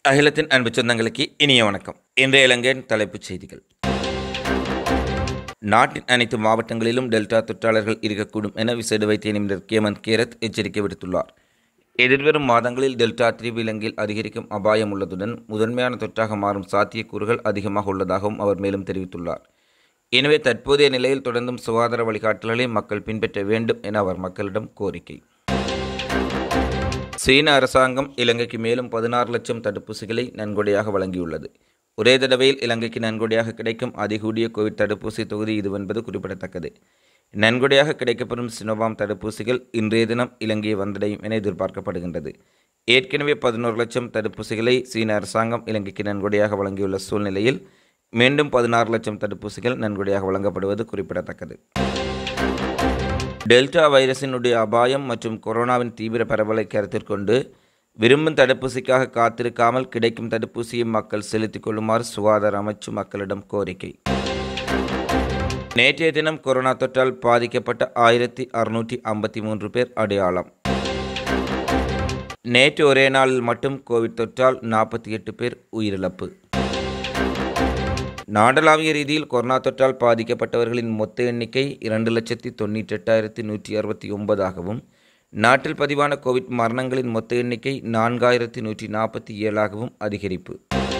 அகிலத்தின் அன்பு சொந்தங்களுக்கு இனிய வணக்கம் இன்றைய இலங்கையின் தலைப்புச் செய்திகள் நாட்டின் அனைத்து மாவட்டங்களிலும் டெல்டா தொற்றாளர்கள் இருக்கக்கூடும் என விசேட வைத்திய நிபுணர் கேமந்த் கேரத் எச்சரிக்கை விடுத்துள்ளார் எதிர்வரும் மாதங்களில் டெல்டா தீவு இலங்கையில் அதிகரிக்கும் அபாயம் உள்ளதுடன் முதன்மையான தொற்றாக மாறும் சாத்தியக்கூறுகள் அதிகமாக உள்ளதாகவும் அவர் மேலும் தெரிவித்துள்ளார் எனவே தற்போதைய நிலையில் தொடர்ந்தும் சுகாதார வழிகாட்டல்களை மக்கள் பின்பற்ற வேண்டும் என அவர் மக்களிடம் கோரிக்கை சீன அரசாங்கம் இலங்கைக்கு மேலும் பதினாறு லட்சம் தடுப்பூசிகளை நன்கொடையாக வழங்கியுள்ளது ஒரே தடவையில் இலங்கைக்கு நன்கொடையாக கிடைக்கும் அதிகூடிய கோவிட் தடுப்பூசி தொகுதி இதுவென்பது குறிப்பிடத்தக்கது நன்கொடையாக கிடைக்கப்பெறும் சினோவாம் தடுப்பூசிகள் இன்றைய தினம் இலங்கையை வந்தடையும் என எதிர்பார்க்கப்படுகின்றது ஏற்கனவே பதினோரு லட்சம் தடுப்பூசிகளை சீன அரசாங்கம் இலங்கைக்கு நன்கொடையாக வழங்கியுள்ள சூழ்நிலையில் மீண்டும் பதினாறு லட்சம் தடுப்பூசிகள் நன்கொடையாக வழங்கப்படுவது குறிப்பிடத்தக்கது டெல்டா வைரஸினுடைய அபாயம் மற்றும் கொரோனாவின் தீவிர பரவலை கருத்தில் கொண்டு விரும்பும் தடுப்பூசிக்காக காத்திருக்காமல் கிடைக்கும் தடுப்பூசியை மக்கள் செலுத்திக் கொள்ளுமாறு சுகாதார அமைச்சு மக்களிடம் கோரிக்கை நேற்றைய தினம் கொரோனா தொற்றால் பாதிக்கப்பட்ட ஆயிரத்தி அறுநூற்றி ஐம்பத்தி மூன்று பேர் அடையாளம் நேற்று ஒரே நாளில் மட்டும் கோவிட் தொற்றால் நாற்பத்தி எட்டு பேர் உயிரிழப்பு நாடளாவிய ரீதியில் கொரோனா தொற்றால் பாதிக்கப்பட்டவர்களின் மொத்த எண்ணிக்கை இரண்டு லட்சத்தி தொண்ணூற்றி எட்டாயிரத்தி நூற்றி அறுபத்தி ஒன்பதாகவும் நாட்டில் பதிவான கோவிட் மரணங்களின் மொத்த எண்ணிக்கை நான்காயிரத்தி நூற்றி நாற்பத்தி ஏழாகவும் அதிகரிப்பு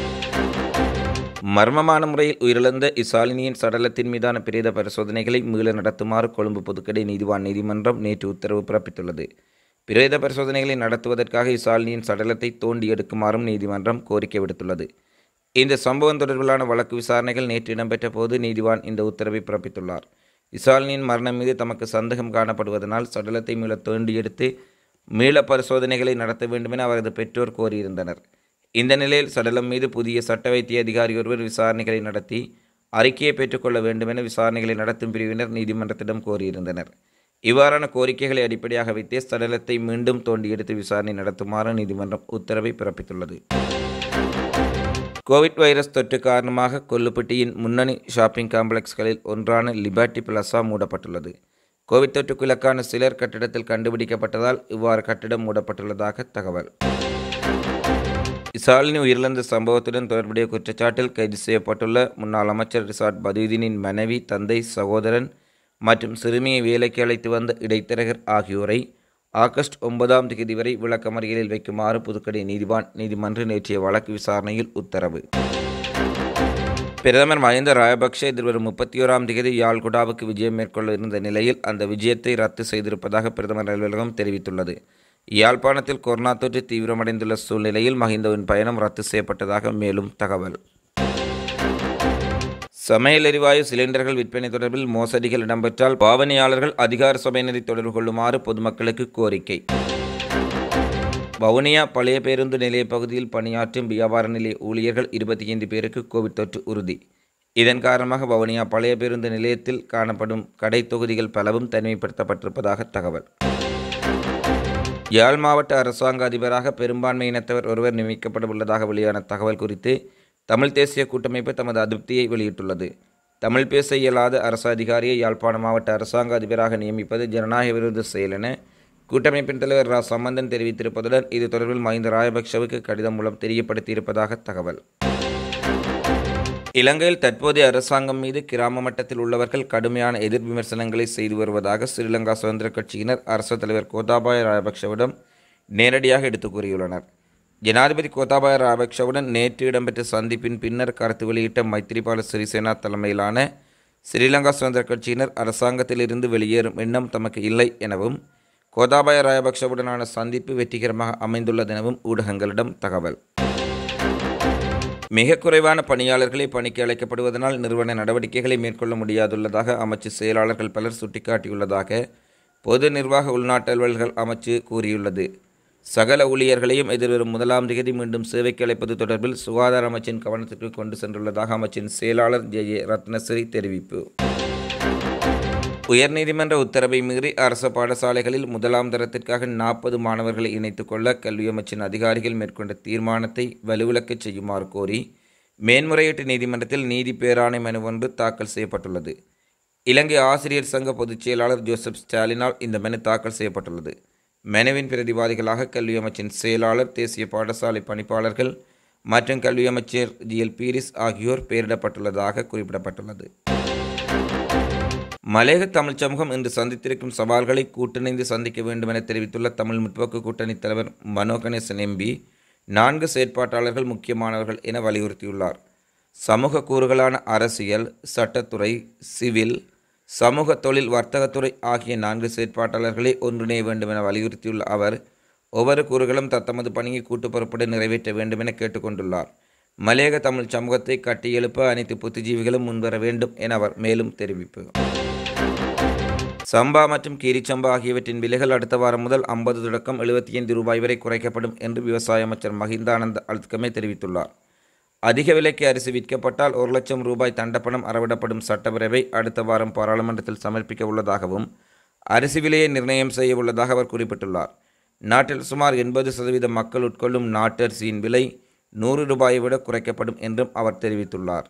மர்மமான முறையில் உயிரிழந்த இசாலினியின் சடலத்தின் மீதான பிரேத பரிசோதனைகளை மீள நடத்துமாறு கொழும்பு புதுக்கடை நீதிவான் நீதிமன்றம் நேற்று உத்தரவு பிறப்பித்துள்ளது பிரேத பரிசோதனைகளை நடத்துவதற்காக இசாலினியின் சடலத்தை தோண்டி எடுக்குமாறும் நீதிமன்றம் கோரிக்கை விடுத்துள்ளது இந்த சம்பவம் தொடர்பிலான வழக்கு விசாரணைகள் நேற்று இடம்பெற்ற போது நீதிவான் இந்த உத்தரவை பிறப்பித்துள்ளார் இசாலினியின் மரணம் மீது தமக்கு சந்தேகம் காணப்படுவதனால் சடலத்தை மீள தோண்டி எடுத்து மீள பரிசோதனைகளை நடத்த வேண்டுமென அவரது பெற்றோர் கோரியிருந்தனர் இந்த நிலையில் சடலம் மீது புதிய சட்ட வைத்திய அதிகாரி ஒருவர் விசாரணைகளை நடத்தி அறிக்கையை பெற்றுக்கொள்ள வேண்டுமென விசாரணைகளை நடத்தும் பிரிவினர் நீதிமன்றத்திடம் கோரியிருந்தனர் இவ்வாறான கோரிக்கைகளை அடிப்படையாக வைத்தே சடலத்தை மீண்டும் தோண்டி எடுத்து விசாரணை நடத்துமாறு நீதிமன்றம் உத்தரவை பிறப்பித்துள்ளது கோவிட் வைரஸ் தொற்று காரணமாக கொல்லுப்பட்டியின் முன்னணி ஷாப்பிங் காம்ப்ளெக்ஸ்களில் ஒன்றான லிபர்டி பிளஸா மூடப்பட்டுள்ளது கோவிட் தொற்றுக்கு இலக்கான சிலர் கட்டிடத்தில் கண்டுபிடிக்கப்பட்டதால் இவ்வாறு கட்டிடம் மூடப்பட்டுள்ளதாக தகவல் இசாலினி உயிரிழந்த சம்பவத்துடன் தொடர்புடைய குற்றச்சாட்டில் கைது செய்யப்பட்டுள்ள முன்னாள் அமைச்சர் ரிசார்ட் பதீதீனின் மனைவி தந்தை சகோதரன் மற்றும் சிறுமியை வேலைக்கு அழைத்து வந்த இடைத்தரகர் ஆகியோரை ஆகஸ்ட் ஒன்பதாம் தேதி வரை விளக்கமறியலில் வைக்குமாறு புதுக்கடை நீதிவான் நீதிமன்றம் நேற்றைய வழக்கு விசாரணையில் உத்தரவு பிரதமர் மஹிந்த ராயபக்ஷ எதிர்வரும் முப்பத்தி ஓராம் தேதி யாழ்குடாவுக்கு விஜயம் மேற்கொள்ள இருந்த நிலையில் அந்த விஜயத்தை ரத்து செய்திருப்பதாக பிரதமர் அலுவலகம் தெரிவித்துள்ளது யாழ்ப்பாணத்தில் கொரோனா தொற்று தீவிரமடைந்துள்ள சூழ்நிலையில் மஹிந்தவின் பயணம் ரத்து செய்யப்பட்டதாக மேலும் தகவல் சமையல் எரிவாயு சிலிண்டர்கள் விற்பனை தொடர்பில் மோசடிகள் இடம்பெற்றால் பாவனையாளர்கள் அதிகார சபையினரை தொடர்பு கொள்ளுமாறு பொதுமக்களுக்கு கோரிக்கை வவுனியா பழைய பேருந்து நிலைய பகுதியில் பணியாற்றும் வியாபார நிலைய ஊழியர்கள் இருபத்தி ஐந்து பேருக்கு கோவிட் தொற்று உறுதி இதன் காரணமாக வவுனியா பழைய பேருந்து நிலையத்தில் காணப்படும் கடை தொகுதிகள் பலவும் தனிமைப்படுத்தப்பட்டிருப்பதாக தகவல் யாழ் மாவட்ட அரசாங்க அதிபராக பெரும்பான்மை இனத்தவர் ஒருவர் நியமிக்கப்பட உள்ளதாக வெளியான தகவல் குறித்து தமிழ் தேசிய கூட்டமைப்பு தமது அதிருப்தியை வெளியிட்டுள்ளது தமிழ் பேச இயலாத அரசு அதிகாரியை யாழ்ப்பாண மாவட்ட அரசாங்க அதிபராக நியமிப்பது ஜனநாயக விரோத செயல் என கூட்டமைப்பின் தலைவர் ரா சம்பந்தன் தெரிவித்திருப்பதுடன் இது தொடர்பில் மஹிந்த ராயபக்ஷவுக்கு கடிதம் மூலம் தெரியப்படுத்தியிருப்பதாக தகவல் இலங்கையில் தற்போதைய அரசாங்கம் மீது கிராம மட்டத்தில் உள்ளவர்கள் கடுமையான எதிர் விமர்சனங்களை செய்து வருவதாக ஸ்ரீலங்கா சுதந்திர கட்சியினர் அரசு தலைவர் கோத்தாபாய ராயபக்ஷவிடம் நேரடியாக எடுத்துக் கூறியுள்ளனர் ஜனாதிபதி கோத்தாபாய ராபக்ஷவுடன் நேற்று இடம்பெற்ற சந்திப்பின் பின்னர் கருத்து வெளியிட்ட மைத்திரிபால சிறிசேனா தலைமையிலான ஸ்ரீலங்கா சுதந்திர கட்சியினர் அரசாங்கத்திலிருந்து வெளியேறும் எண்ணம் தமக்கு இல்லை எனவும் கோத்தாபாய ராயபக்ஷவுடனான சந்திப்பு வெற்றிகரமாக அமைந்துள்ளதெனவும் ஊடகங்களிடம் தகவல் மிக குறைவான பணியாளர்களே பணிக்கு அழைக்கப்படுவதனால் நிறுவன நடவடிக்கைகளை மேற்கொள்ள முடியாதுள்ளதாக அமைச்சு செயலாளர்கள் பலர் சுட்டிக்காட்டியுள்ளதாக பொது நிர்வாக உள்நாட்டு அலுவல்கள் அமைச்சு கூறியுள்ளது சகல ஊழியர்களையும் எதிர்வரும் முதலாம் தேதி மீண்டும் சேவைக்கு அழைப்பது தொடர்பில் சுகாதார அமைச்சின் கவனத்திற்கு கொண்டு சென்றுள்ளதாக அமைச்சின் செயலாளர் ஜே ஏ ரத்னஸ்ரீ தெரிவிப்பு உயர்நீதிமன்ற உத்தரவை மீறி அரசு பாடசாலைகளில் முதலாம் தரத்திற்காக நாற்பது மாணவர்களை இணைத்துக் கொள்ள கல்வி அமைச்சின் அதிகாரிகள் மேற்கொண்ட தீர்மானத்தை வலுவிழக்கச் செய்யுமாறு கோரி மேன்முறையீட்டு நீதிமன்றத்தில் நீதி பேராணை மனு ஒன்று தாக்கல் செய்யப்பட்டுள்ளது இலங்கை ஆசிரியர் சங்க பொதுச் செயலாளர் ஜோசப் ஸ்டாலினால் இந்த மனு தாக்கல் செய்யப்பட்டுள்ளது மனுவின் பிரதிவாதிகளாக கல்வி அமைச்சின் செயலாளர் தேசிய பாடசாலை பணிப்பாளர்கள் மற்றும் கல்வி அமைச்சர் ஜிஎல் பீரிஸ் ஆகியோர் பெயரிடப்பட்டுள்ளதாக குறிப்பிடப்பட்டுள்ளது மலேக தமிழ் சமூகம் இன்று சந்தித்திருக்கும் சவால்களை கூட்டிணைந்து சந்திக்க வேண்டும் என தெரிவித்துள்ள தமிழ் முற்போக்கு கூட்டணி தலைவர் மனோ கணேசன் எம்பி நான்கு செயற்பாட்டாளர்கள் முக்கியமானவர்கள் என வலியுறுத்தியுள்ளார் சமூக கூறுகளான அரசியல் சட்டத்துறை சிவில் சமூக தொழில் வர்த்தகத்துறை ஆகிய நான்கு செயற்பாட்டாளர்களே ஒன்றிணைய வேண்டும் என வலியுறுத்தியுள்ள அவர் ஒவ்வொரு கூறுகளும் தத்தமது பணியை கூட்டு பொறுப்புடன் நிறைவேற்ற வேண்டும் என கேட்டுக்கொண்டுள்ளார் மலையக தமிழ் சமூகத்தை கட்டியெழுப்ப அனைத்து புத்திஜீவிகளும் முன்வர வேண்டும் என அவர் மேலும் தெரிவிப்பு சம்பா மற்றும் கீரிச்சம்பா ஆகியவற்றின் விலைகள் அடுத்த வாரம் முதல் ஐம்பது தொடக்கம் எழுபத்தி ஐந்து ரூபாய் வரை குறைக்கப்படும் என்று விவசாய அமைச்சர் மஹிந்தானந்த அழுத்கமே தெரிவித்துள்ளார் அதிக விலைக்கு அரிசி விற்கப்பட்டால் ஒரு லட்சம் ரூபாய் தண்டப்பணம் அறவிடப்படும் சட்டப்பேரவை அடுத்த வாரம் பாராளுமன்றத்தில் சமர்ப்பிக்க உள்ளதாகவும் அரிசி விலையை நிர்ணயம் செய்ய உள்ளதாக அவர் குறிப்பிட்டுள்ளார் நாட்டில் சுமார் எண்பது சதவீத மக்கள் உட்கொள்ளும் நாட்டரிசியின் விலை நூறு ரூபாயை விட குறைக்கப்படும் என்றும் அவர் தெரிவித்துள்ளார்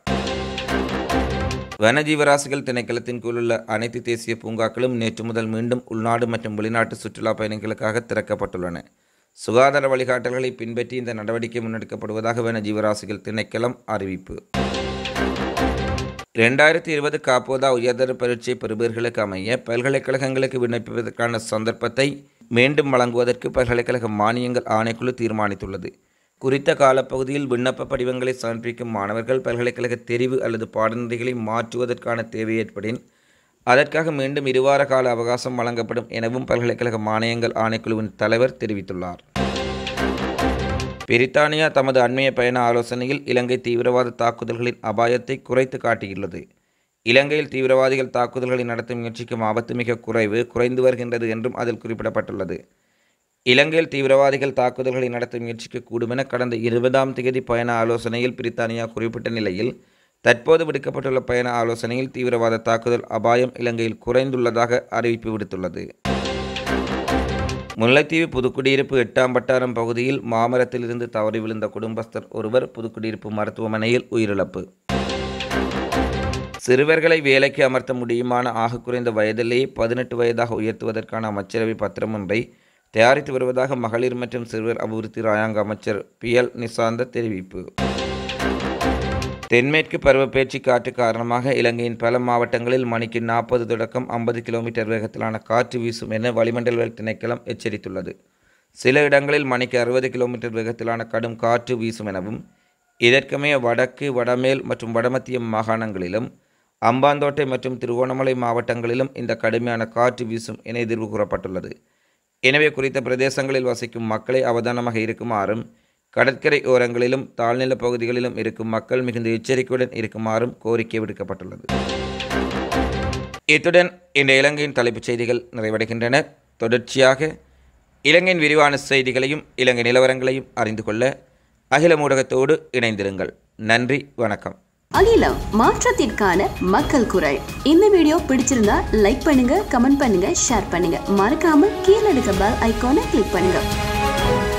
வனஜீவராசிகள் திணைக்களத்தின் கீழ் உள்ள அனைத்து தேசிய பூங்காக்களும் நேற்று முதல் மீண்டும் உள்நாடு மற்றும் வெளிநாட்டு சுற்றுலா பயணிகளுக்காக திறக்கப்பட்டுள்ளன சுகாதார வழிகாட்டல்களை பின்பற்றி இந்த நடவடிக்கை முன்னெடுக்கப்படுவதாக வனஜீவராசிகள் திணைக்களம் அறிவிப்பு இரண்டாயிரத்தி இருபது காப்போதா உயர்தர பரீட்சை பெறுபவர்களுக்கு அமைய பல்கலைக்கழகங்களுக்கு விண்ணப்பிப்பதற்கான சந்தர்ப்பத்தை மீண்டும் வழங்குவதற்கு பல்கலைக்கழக மானியங்கள் ஆணைக்குழு தீர்மானித்துள்ளது குறித்த காலப்பகுதியில் விண்ணப்ப படிவங்களை சமர்ப்பிக்கும் மாணவர்கள் பல்கலைக்கழக தெரிவு அல்லது பாடநெறிகளை மாற்றுவதற்கான தேவை ஏற்படின் அதற்காக மீண்டும் இருவார கால அவகாசம் வழங்கப்படும் எனவும் பல்கலைக்கழக மானியங்கள் ஆணைக்குழுவின் தலைவர் தெரிவித்துள்ளார் பிரித்தானியா தமது அண்மைய பயண ஆலோசனையில் இலங்கை தீவிரவாத தாக்குதல்களின் அபாயத்தை குறைத்து காட்டியுள்ளது இலங்கையில் தீவிரவாதிகள் தாக்குதல்களை நடத்த முயற்சிக்கும் ஆபத்து மிக குறைவு குறைந்து வருகின்றது என்றும் அதில் குறிப்பிடப்பட்டுள்ளது இலங்கையில் தீவிரவாதிகள் தாக்குதல்களை நடத்த முயற்சிக்கக்கூடும் என கடந்த இருபதாம் தேதி பயண ஆலோசனையில் பிரித்தானியா குறிப்பிட்ட நிலையில் தற்போது விடுக்கப்பட்டுள்ள பயண ஆலோசனையில் தீவிரவாத தாக்குதல் அபாயம் இலங்கையில் குறைந்துள்ளதாக அறிவிப்பு விடுத்துள்ளது முல்லைத்தீவு புதுக்குடியிருப்பு எட்டாம் வட்டாரம் பகுதியில் மாமரத்திலிருந்து தவறி விழுந்த குடும்பஸ்தர் ஒருவர் புதுக்குடியிருப்பு மருத்துவமனையில் உயிரிழப்பு சிறுவர்களை வேலைக்கு அமர்த்த முடியுமான ஆக குறைந்த வயதிலேயே பதினெட்டு வயதாக உயர்த்துவதற்கான அமைச்சரவை பத்திரம் ஒன்றை தயாரித்து வருவதாக மகளிர் மற்றும் சிறுவர் அபிவிருத்தி ராயாங்க அமைச்சர் பி எல் நிசாந்த தெரிவிப்பு தென்மேற்கு பருவப்பேச்சு காற்று காரணமாக இலங்கையின் பல மாவட்டங்களில் மணிக்கு நாற்பது தொடக்கம் ஐம்பது கிலோமீட்டர் வேகத்திலான காற்று வீசும் என வளிமண்டல திணைக்களம் எச்சரித்துள்ளது சில இடங்களில் மணிக்கு அறுபது கிலோமீட்டர் வேகத்திலான கடும் காற்று வீசும் எனவும் இதற்கமைய வடக்கு வடமேல் மற்றும் வடமத்திய மாகாணங்களிலும் அம்பாந்தோட்டை மற்றும் திருவோணமலை மாவட்டங்களிலும் இந்த கடுமையான காற்று வீசும் என எதிர்வு கூறப்பட்டுள்ளது எனவே குறித்த பிரதேசங்களில் வசிக்கும் மக்களை அவதானமாக இருக்குமாறும் கடற்கரை ஓரங்களிலும் தாழ்நில பகுதிகளிலும் இருக்கும் மக்கள் மிகுந்த எச்சரிக்கையுடன் இருக்குமாறும் கோரிக்கை விடுக்கப்பட்டுள்ளது இத்துடன் இந்த இலங்கையின் தலைப்புச் செய்திகள் நிறைவடைகின்றன தொடர்ச்சியாக இலங்கையின் விரிவான செய்திகளையும் இலங்கை நிலவரங்களையும் அறிந்து கொள்ள அகில ஊடகத்தோடு இணைந்திருங்கள் நன்றி வணக்கம் அகிலம் மாற்றத்திற்கான மக்கள் குரல் இந்த வீடியோ பிடிச்சிருந்தா லைக் பண்ணுங்க கமெண்ட் பண்ணுங்க ஷேர் பண்ணுங்க மறக்காம கீழே இருக்க பெல் ஐகானை கிளிக் பண்ணுங்க